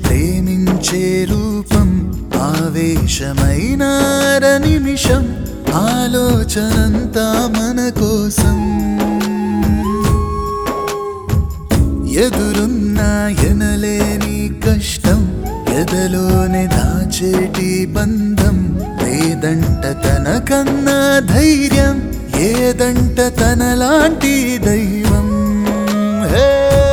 ప్రేమించే రూపం ఆవేశమైన అర నిమిషం ఆలోచనంతా మన కోసం ఎదురున్నా ఎనలేని కష్టం ఎదలోనే దాచేటి బంధం లేదంట తనకన్నా ధైర్యం ఏదంట తనలాంటి దైవం హే!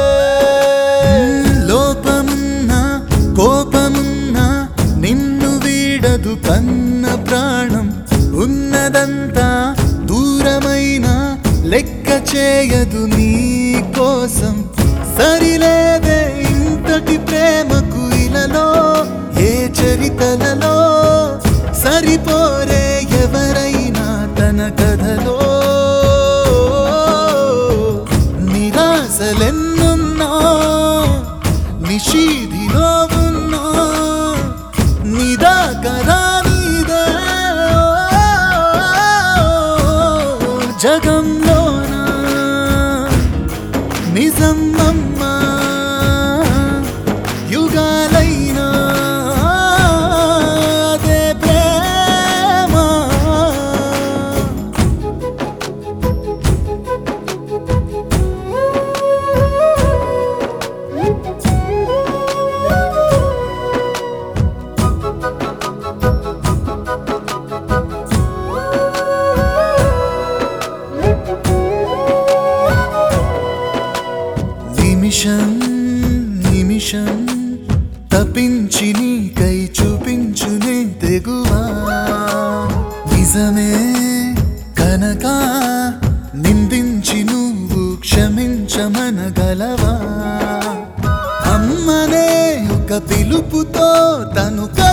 లోపమున్నా కోపమున్నా నిన్ను వీడదు కన్న ప్రాణం ఉన్నదంతా దూరమైన లెక్క చేయదు నీ కోసం సరిలేదే ఇంతటి ప్రేమకు ఇలలో ఏ చరితలలో సరిపోరే ఎవరైనా తన కథలో నిరాశలెన్నున్నా నిషీధిలో ఉన్నా నిదాకరా నీదే జగంలోన నిజమ్మమ్మా యుగాలైనా అదే ప్రేమ నిమిషం నిమిషం తప్పించి నీకై చూపించునే తెగువా నిజమే కనక నిందించి నువ్వు క్షమించమనగలవా అమ్మనే ఒక పిలుపుతో తను